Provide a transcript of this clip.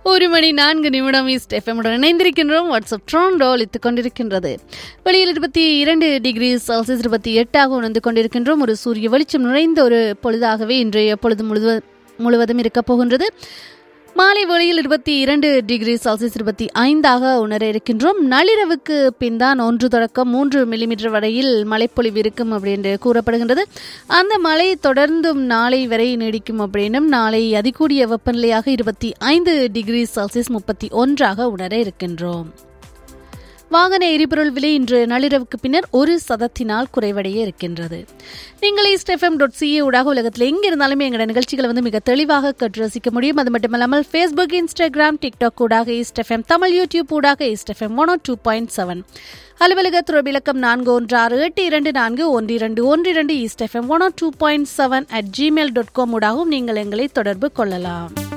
ஒரு மணி நான்கு நிமிடம் ஈஸ்ட் எஃப்எம்முடன் இணைந்திருக்கின்றோம் வாட்ஸ்அப் ட்ரோண்டோ ஒலித்துக் கொண்டிருக்கின்றது வெளியில் இருபத்தி இரண்டு டிகிரி செல்சியஸ் இருபத்தி எட்டாக உணர்ந்து கொண்டிருக்கின்றோம் ஒரு சூரிய வெளிச்சம் நுழைந்த ஒரு பொழுதாகவே இன்றைய பொழுது முழுவ முழுவதும் இருக்கப் போகின்றது மாலை வேளையில் இருபத்தி இரண்டு டிகிரி செல்சியஸ் இருபத்தி ஐந்தாக உணர இருக்கின்றோம் நள்ளிரவுக்கு பின் தான் ஒன்று தொடக்கம் மூன்று மில்லிமீட்டர் வரையில் மழைப்பொழிவு இருக்கும் அப்படின்னு கூறப்படுகின்றது அந்த மழை தொடர்ந்தும் நாளை வரை நீடிக்கும் அப்படின்னும் நாளை அதிகூடிய வெப்பநிலையாக இருபத்தி ஐந்து டிகிரி செல்சியஸ் முப்பத்தி ஒன்றாக உணர இருக்கின்றோம் வாகன எரிபொருள் விலை இன்று நள்ளிரவுக்கு பின்னர் ஒரு சதத்தினால் குறைவடைய இருக்கின்றது நீங்கள் ஈஸ்ட் எஃப்எம் டாட் சிஏ ஊடாக உலகத்தில் எங்க இருந்தாலுமே எங்களோட நிகழ்ச்சிகளை வந்து மிக தெளிவாக கற்று ரசிக்க முடியும் அது மட்டுமல்லாமல் ஃபேஸ்புக் இன்ஸ்டாகிராம் டிக்டாக் ஊடாக ஈஸ்ட் எஃப்எம் தமிழ் யூடியூப் ஊடாக east FM one two point seven அலுவலக துறவிலக்கம் நான்கு ஒன்று ஆறு எட்டு இரண்டு நான்கு ஒன்று இரண்டு ஒன்று இரண்டு east FM one two point seven at Gmail dot com ஊடாகவும் நீங்கள் எங்களை தொடர்பு கொள்ளலாம்